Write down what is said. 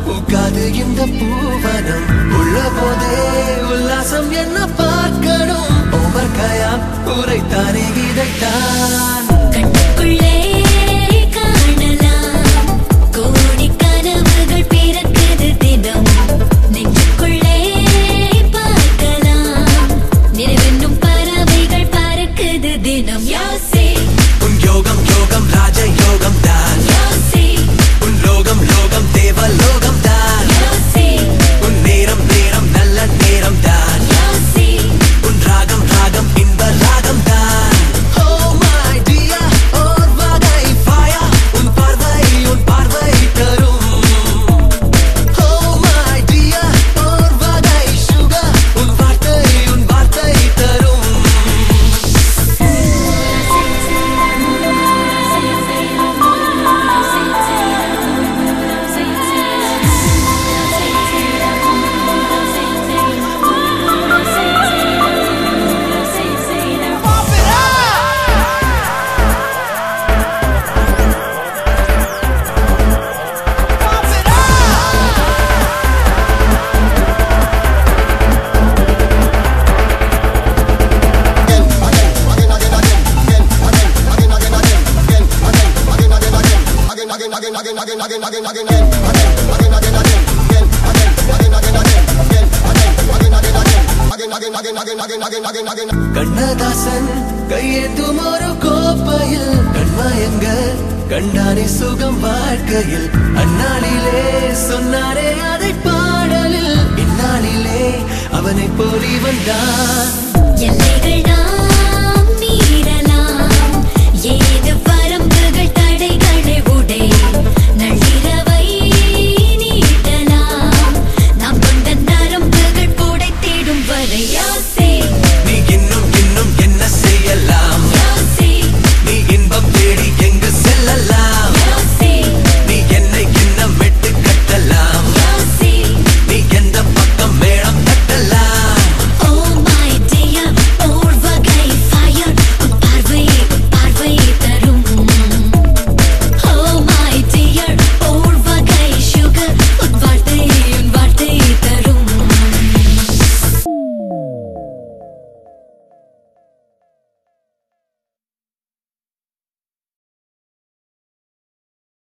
பூக்காது இந்த பூவனம் உள்ள போதே உல்லாசம் என்ன பார்க்கணும் ஓமர்கயாம் உரைத்தானே இதைத்தான் கண்ணுக்குள்ளே காணலாம் கோடி கனவுகள் பிறக்குது தினம் நெஞ்சுக்குள்ளே பார்க்கலாம் நினைவென்னும் பறவைகள் பறக்குது தினம் யோசி உன் யோகம் யோகம் ராஜ யோகம் தான் யோசி உன் லோகம் லோகம் தேவ லோகம் தான் யோசி உன் நேரம் நேரம் நல்ல நேரம் தான் யோசி உன் ராகம் ராகம் இன்ப ராகம் தான் Oh my dear, ஓர் வகை fire. உன் பார்வை உன் பார்வை தரும் Oh my dear, ஓர் வகை sugar. உன் வார்த்தை உன் வார்த்தை தரும் கண்ணதாசன் கையேந்தும் ஒரு கோப்பையில் கண்மயங்க கண்டானே சுகம் வாழ்க்கையில் அந்நாளிலே சொன்னாரே அதை பாடலில் இந்நாளிலே அவனை போலி வந்தான் எல்லைகள்